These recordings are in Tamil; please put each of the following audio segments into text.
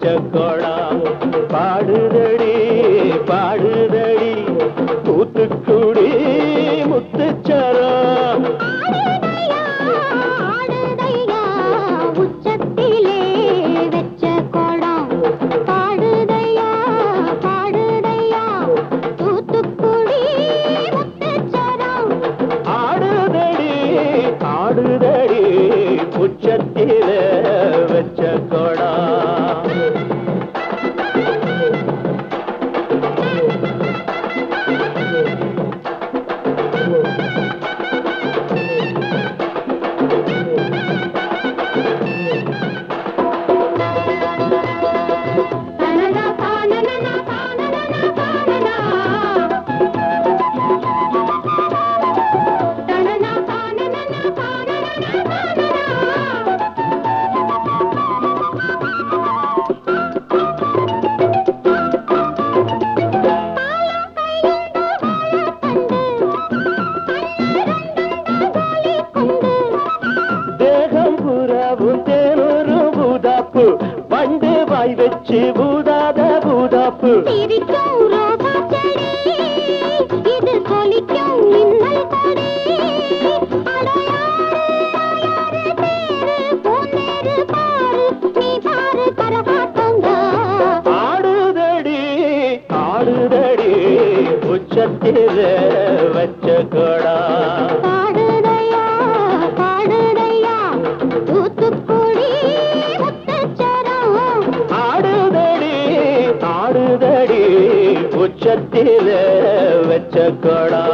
வச்ச கோடம் பாடுதடி பாடுதடி தூத்துக்குடி முத்துச்சரம் ஆடுதையா உச்சத்திலே வெச்ச கோடம் பாடுதையா பாடுதையா தூத்துக்குடி முத்துச்சரம் ஆடுதடி ஆடுதடி உச்சத்தில வச்ச கோடம் தனனா தானனா தானனா தானனா தனனா தானனா தானனா தானனா தேகம் புறாவும் தேனூரும் பூதாப்பு பண்டு வாய் வச்சு பூதாத பூதாப்பு சிரிக்கும் ரோசா செடி இது கொலிக்கும் மின்னல் கொடி அடையாறு யாரு பேரு பொன்னேரு பாரு நீ பாரு கரகாட்டங்க ஆடுதடி ஆடுதடி உச்சத்தில வச்ச கோடா பாடுதையா பாடுதையா தூத்துக்குடி முத்துச்சரம் ஆடுதடி ஆடுதடி உச்சத்தில வச்ச கோடா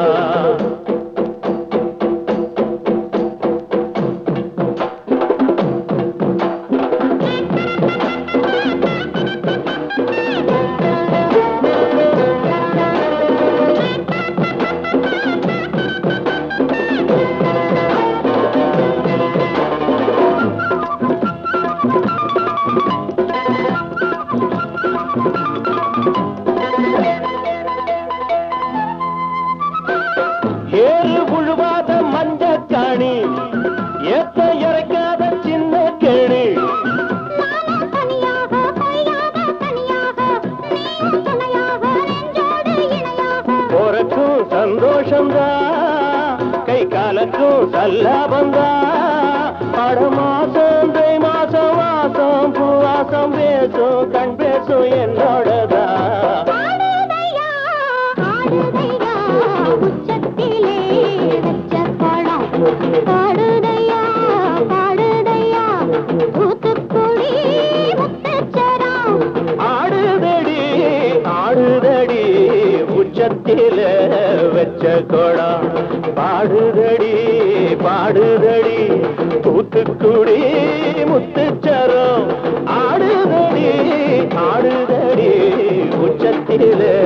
ஏறு புழுவாத மஞ்ச காணி ஏத்த இறக்காத சின்ன கேணி நானும் தனியாக பொய்யாக தனியாக நீயும் துணையாக நெஞ்சோடு இணையாக போறக்கும் சந்தோஷம்தான் கை காலக்கும் சல்லாபந்தான் அட மாசம் தை மாசம் வாசம் பூவாசம் பேசும் கண் பேசும் என்னோடதான் ஆடுதையா ஆடுதையா உச்சத்திலே வெச்ச பழம் பாடுதையா பாடுதையா தூத்துக்குடி முத்துச்சரம் ஆடுதடி ஆடுதடி உச்சத்தில வச்ச கோடம் பாடுதடி பாடுதடி தூத்துக்குடி முத்துச்சரம் ஆடுதடி ஆடுதடி உச்சத்தில